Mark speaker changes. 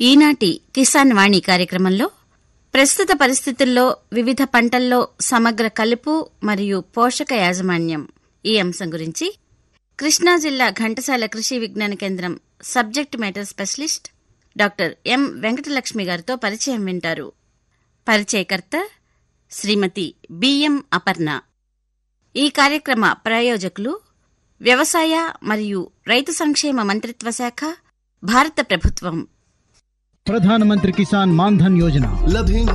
Speaker 1: ఈనాటి కిసాన్ వాణి కార్యక్రమంలో ప్రస్తుత పరిస్థితుల్లో వివిధ పంటల్లో సమగ్ర కలుపు మరియు పోషక యాజమాన్యం ఈ అంశం గురించి కృష్ణా జిల్లా ఘంటసాల కృషి విజ్ఞాన కేంద్రం subject matter specialist doctor M Venkatalakshmi గారితో పరిచయం వింటారు పరిచయకర్త శ్రీమతి బిఎం అపర్ణ ఈ కార్యక్రమ ప్రాయోజకులు వ్యవసాయ మరియు రైతు సంక్షేమ మంత్రిత్వ శాఖ భారత ప్రభుత్వం
Speaker 2: ప్రధానమంత్రి కిసాన్ మాన్ధన్ యోజన
Speaker 3: లభించ